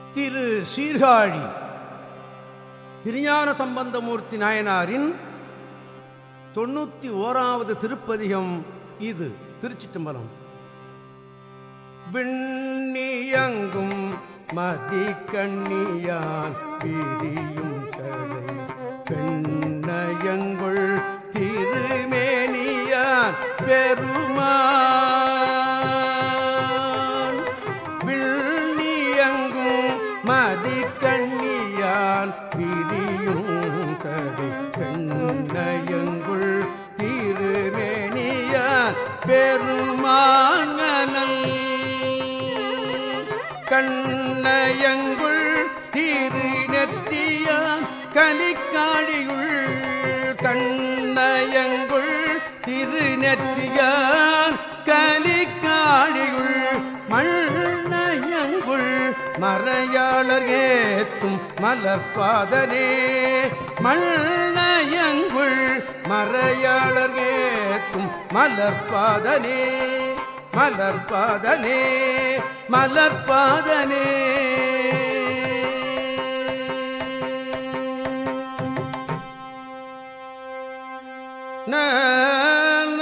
திரு சீர்காழி திருஞான சம்பந்தமூர்த்தி நாயனாரின் தொண்ணூத்தி ஓராவது திருப்பதிகம் இது திருச்சிட்டம்பலம் விண்ணியங்கும் மதி கண்ணியான் பிரியும் சடை பெண்ணயங்குள் திருமேனியான் பெருமான் விண்ணியங்கும் மதி கண்ணியான் பிரியும் சடை பெண்ணயங்குள் திருமேனியான் பெருமானல் கண்ணயங்குள் திரு நெற்றியான் கலிக்காடியுள் கண்ணயங்குள் திரு நெற்றியான் கலிக்காடியுள் மண்ணயங்குள் மறையாளர் ஏத்தும் மலர்பாதனே மண்ணயங்குள் மறையாளர் ஏத்தும் மலர்பாதனே மலர்பாதனே மலர்பாதனே ந ந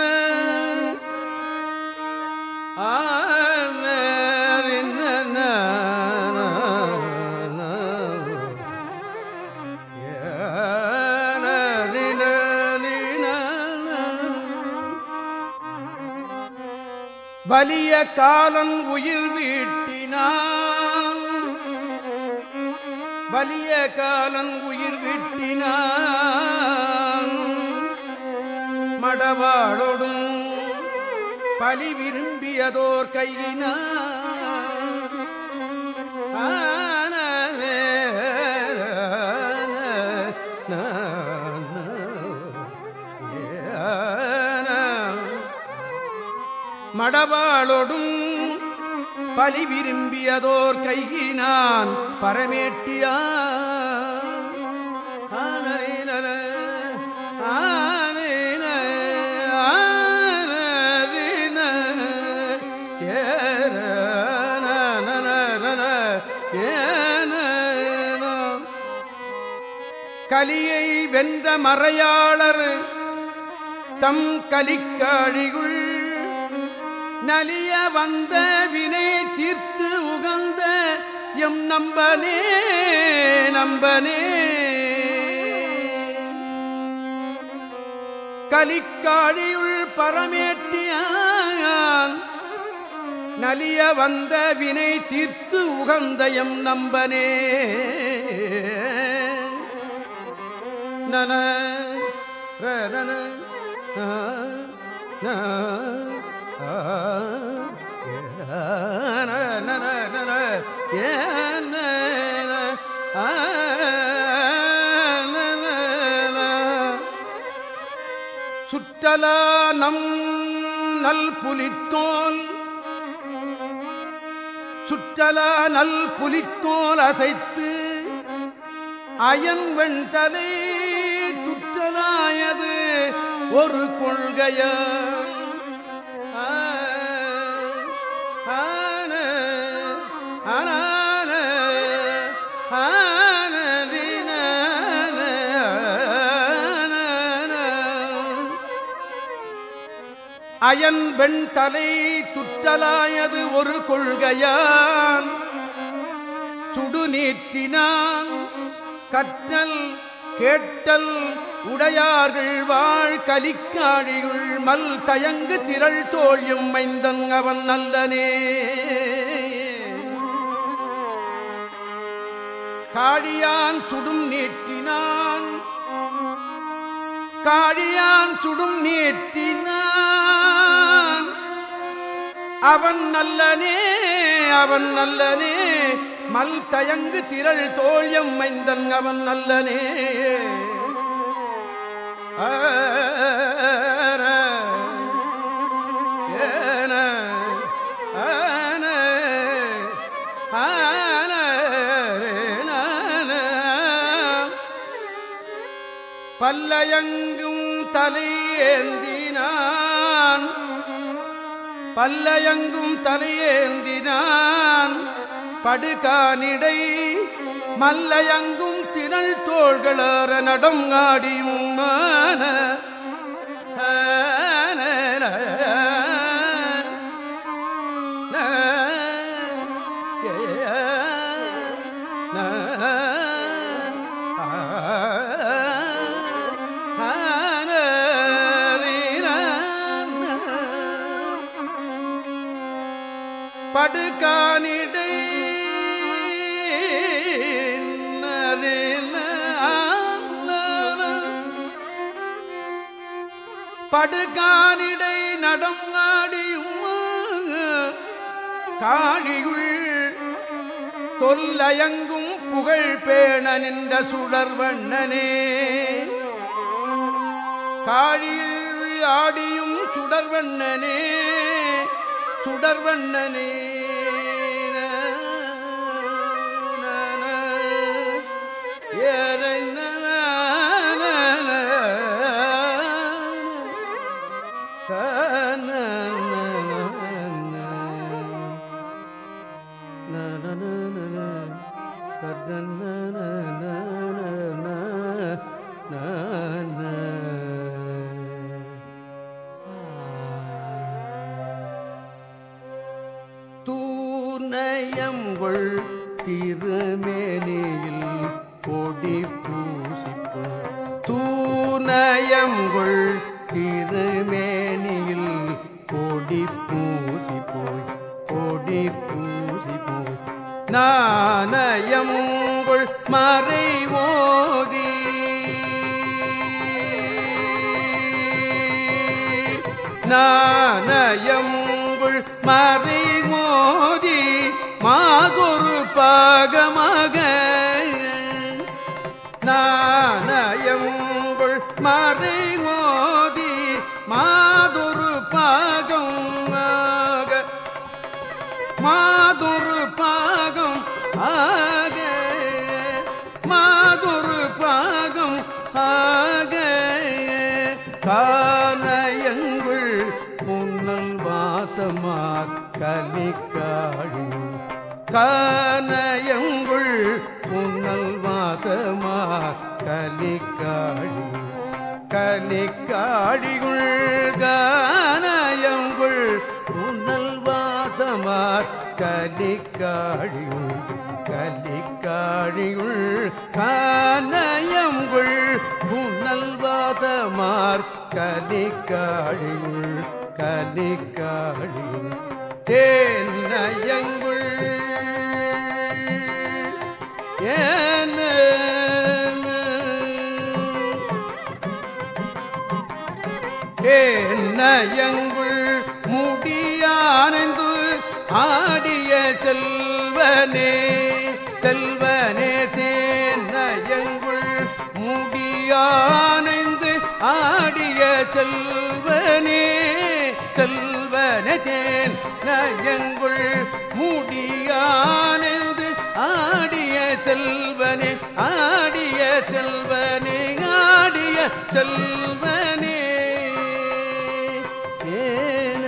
ஆ ந ரி ந ந ந ந ய ந ரி ந ரி ந ந வலிய காலன் உயிர் வீட்டினான் வலிய காலன் உயிர் வீட்டினான் மடவாளொடும் பலி விரும்பியதோர் கையினான் ஆனவே ந, ந, ஏன. மடவாளொடும் பலி விரும்பியதோர் கையினான் பரமேட்டியான் ஆனைநல, ஆனைன, ஆனரின, ஏரனனனன, ஏனன. கலியை வென்ற மறையாளர் தம் கலிக்காழிகுள் நலிய வந்த வினை தீர்த்து உகந்த எம் நம்பனே நம்பனே கலிக்காழியுள் பரமேட்டியான் நலிய வந்த வினை தீர்த்து உகந்த எம் நம்பனே நன ரன ஆ, ந, ஆ, ஏ, ந, ந, ந, ந, ந, ஏ, ந, ந, ஆ, ந, ந, ந. சுற்றலா நம் நல் புலித்தோல் சுற்றலா நல் புலித்தோல் அசைத்து அயன் வெண்தலை துற்றலாயது ஒரு கொள்கையான் ஆ, ஆன, ஆனான, ஆனரின, ஆனான. அயன் வெண் தலை துற்றலாயது ஒரு கொள்கையான் சுடுநீற்றினான் கற்றல் கேட்டல் உடையார்கள் வாழ் கலிக்காழியுள் மல் தயங்கு திரள் தோழியும் மைந்தன் அவன் நல்லனே காழியான் சுடும் நீட்டினான் காழியான் சுடும் நீட்டினான் அவன் நல்லனே அவன் நல்லனே மல் தயங்கு திரள் தோழியம் மைந்தன் அவன் நல்லனே ஆர, ஏன, ஆன, ஆன, ரே, நான. பல்லயங்கும் தலையேந்தினான் பல்லயங்கும் தலையேந்தினான் படுகானிடை மல்லையங்கும் திரள் தோள்களற நடம் ஆடியும் மான படுகானிடை படுகானிடை நடம் ஆடியும் காடியுள் தொல்லயங்கும் புகழ் பேண நின்ற சுடர்வண்ணனே காழியில் ஆடியும் சுடர்வண்ணனே சுடர்வண்ணனே தூர்நயங்கொள் திருமேனியில் பொடி பூசிப்போம் தூநயங்கொள் திருமேனியில் பொடி பூசி போய் பொடி பூசி போய் நாணயங்கொள் மறை ஓதி நாணயங்குள் மறை மோதி மாதொரு பாகமாக நாணயங்குள் மறை மோதி மாதொரு பாகமாக மாதொரு பாகம் ஆக மாதொரு பாகம் ஆக கானயங்குள் முன்னல் வாத்தமார் கலிக்காழியும் கானயங்குள் முன்னல் வாதமார் கலிக்காழியும் கலிக்காழிகுள் கானயங்குள் முன்னல் வாதமார் கலிக்காழியுள் கலிக்காழியுள் கானயங்குள் முன்னல் வாதமார் கலிக்காழியுள் கலிக்காழியுள் தேனயங்குள் ஏன தேனயங்குள் முடியானந்து ஆடிய செல்வனே செல்வனே தேனயங்குள் முடியானைந்து ஆடிய செல்வனே செல்வனே தேன் நயங்குள் முடியானைந்து ஆடிய செல்வனே ஆடிய செல்வனே ஆடிய செல்வனே ஏன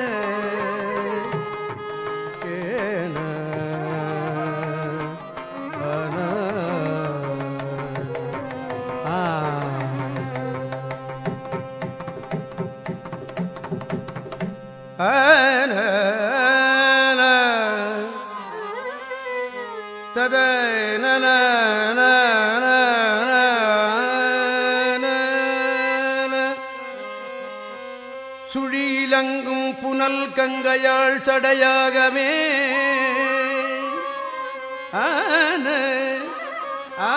ஏன அன ஆ ஆன தத நன சுழிலங்கும் புனல் கங்கையாள் சடையாகவே ஆன ஆ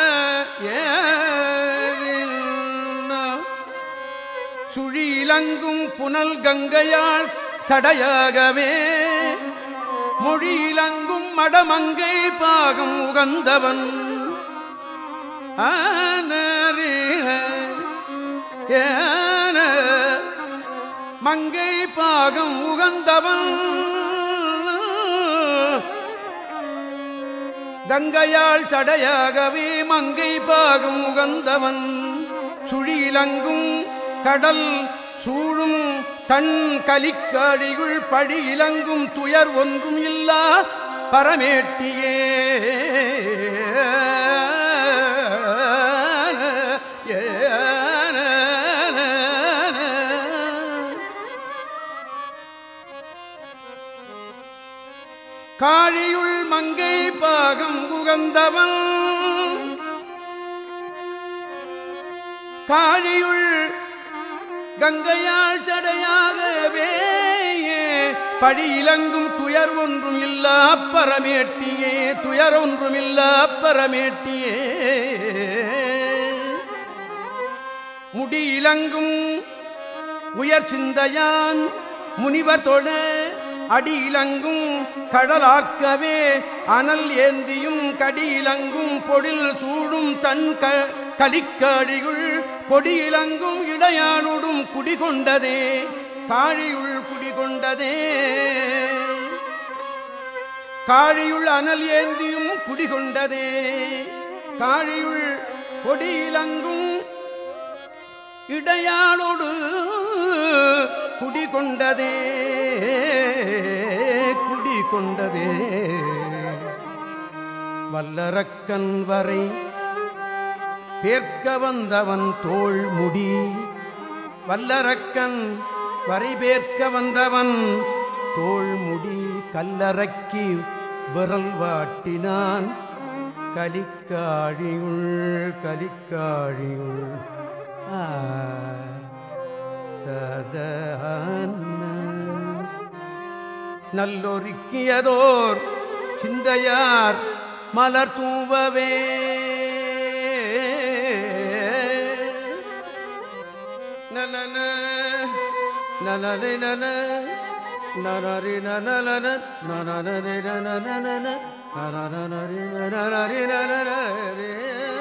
ஏறின்னா சுழிலங்கும் புனல் கங்கையாள் சடையாகவே மொழியிலங்கும் மடமங்கை பாகம் உகந்தவன் ஆனரீர ஏன மங்கை பாகம் உகந்தவன் கங்கையாள் சடையாகவே மங்கை பாகம் உகந்தவன் சுழியிலங்கும் கடல் சூழும் தன் கலிக்காடிகுள் படி இலங்கும் துயர் ஒன்றும் இல்லா பரமேட்டியே காழியுள் மங்கை பாகம் உகந்தவன் காழியுள் கங்கையால் சடையாகவே படி இலங்கும் துயர் ஒன்றும் இல்ல பரமேட்டியே துயர் ஒன்றும் இல்ல பரமேட்டியே முடி இலங்கும் உயர் சிந்தையான் முனிவர் தொழ அடி இலங்கும் கடலார்க்கவே அனல் ஏந்தியும் கடி இலங்கும் பொழில் சூடும் தன் க கலிக்காடியுள் கொடி இலங்கும் இடையானுடும் குடிகொண்டதே காழியுள் குடிகொண்டதே காழியுள் அனல் ஏந்தியும் குடிகொண்டதே காழியுள் கொடி இலங்கும் இடையாளோடு குடிகொண்டதே குடிகொண்டதே வல்லரக்கன் வரை பேர்க்க வந்தவன் தோள் முடி வல்லரக்கன் வரை பேர்க்க வந்தவன் தோள் முடி கல்லறக்கி விரல் வாட்டினான் கலிக்காழியுள் கலிக்காழியுள் நல்லொருக்கியதோர் சிந்தையார் மலர் தூவவே நலன நலனை நன நனரி நனலன நனரி நனன நனரி நனரி நனரே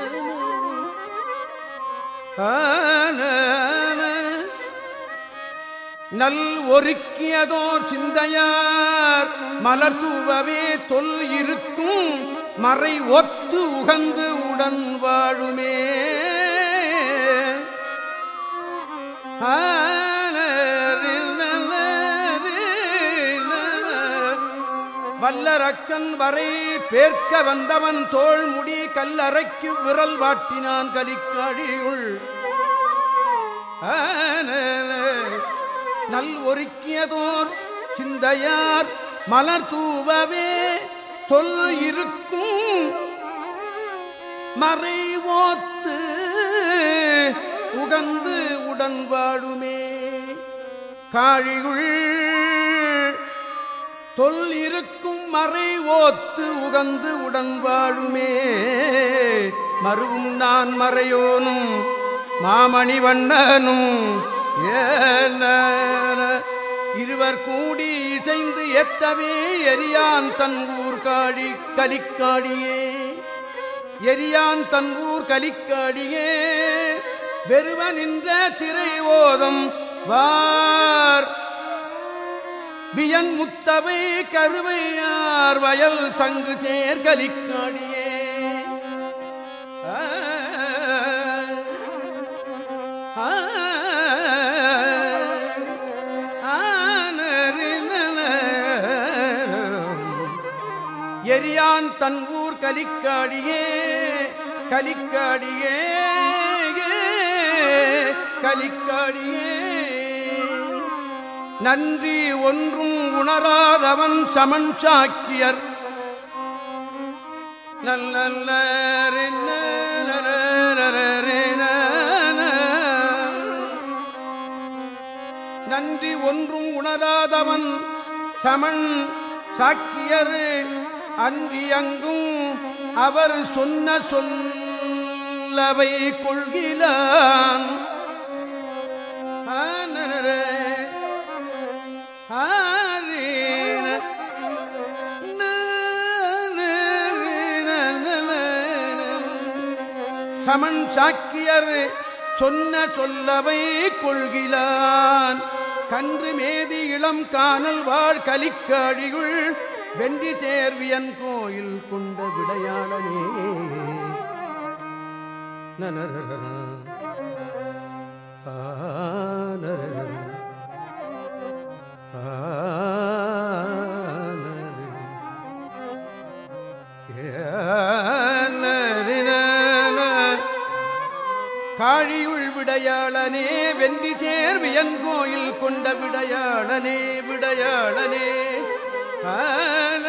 நல் ஒருக்கியதோர் சிந்தையார் மலர் தூவவே தொல் இருக்கும் மறை ஒத்து உகந்து உடன் வாழுமே வல்லரக்கன் வரை பேர்க்க வந்தவன் தோள் முடி கல்லறைக்கு விரல் வாட்டினான் கலிக்காடியுள் நல் ஒருக்கியதோர் சிந்தையார் மலர் தூவவே தொல் இருக்கும் மறை ஓத்து உகந்து உடன் வாழுமே காழியுள் தொல் இருக்கும் மறை ஓத்து உகந்து உடன் வாழுமே மறுவும் நான் மறையோனும் மாமணி வண்ணனும் ஏன இருவர் கூடி இசைந்து எத்தவே எரியான் தன் ஊர் காடி கலிக்காடியே எரியான் தன் ஊர் கலிக்காடியே வெறுவ நின்ற திரை ஓதம் வார் வியன் முத்தவை கருவையார் வயல் சங்கு சேர் கலிக்காடியே எரியான் தன் ஊர் கலிக்காடியே கலிக்காடியே கலிக்காடியே நன்றி ஒன்றும் உணராதவன் சமன் சாக்கியர் நல்ல நன்றி ஒன்றும் உணராதவன் சமன் சாக்கியர் அன்றி அங்கும் அவர் சொன்ன சொல்லவை கொள்கிறான் சமன் சாக்கியர் சொன்ன சொல்லவை கொள்கிறான் கன்று மேதி இளம் காணல் வாழ் கலிக்காடியுள் வென்றி சேர்வியன் கோயில் கொண்ட விடையாளனே நனரர ஆனரர ஆனரர காழியுள் விடையாளனே வென்றி சேர் வியங்கோயில் கொண்ட விடையாளனே விடையாளனே ஆன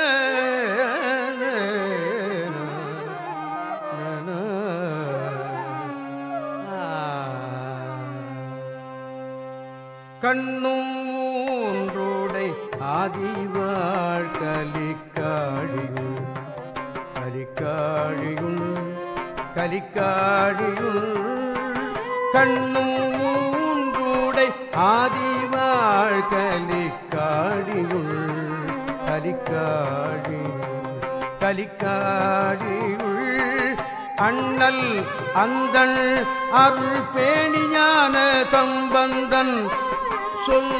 கண்ணும் மூன்றோடை ஆதிவாழ் கலிக்காழியுள் கலிக்காழியுள் கலிக்காழியுள் கண்ணும் மூன்றோடை ஆதிவாழ் கலிக்காழியுள் கலிக்காழியுள் கலிக்காழியுள் அண்ணல் அந்தள் அருள் பேணியான சம்பந்தன் சொல்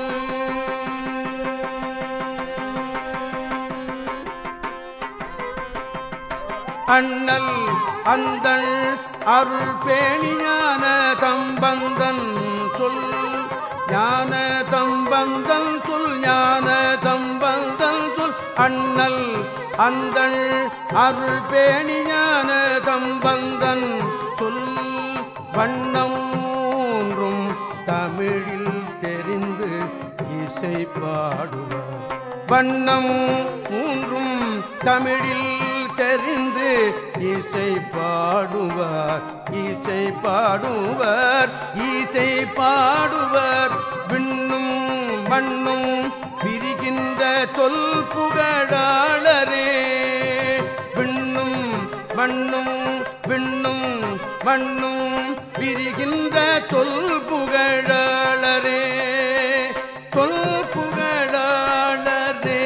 அண்ணல் அந்தள் அருள் பேணியான தம்பந்தன் சொல் ஞான தம்பந்தன் சொல் ஞான தம்பந்தன் சொல் அண்ணல் அந்தள் அருள் பேணியான தம்பந்தன் சொல் வண்ணம் மூன்றும் தமிழில் தெரிந்து இசை பாடுவார் வண்ணம் மூன்றும் தமிழில் தெரிந்து இசை பாடுவார் இசை பாடுவர் இசை பாடுவர் விண்ணும் மண்ணும் பிரிகின்ற தொல் புகழாளரே விண்ணும் மண்ணும் விண்ணும் மண்ணும் பிரிகின்ற தொல் புகழாளரே தொல் புகழாளரே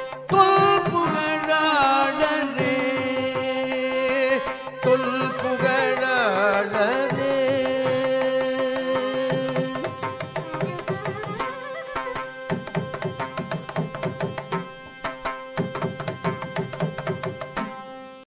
தொல் புகழாளரே தொல் புகழாளரே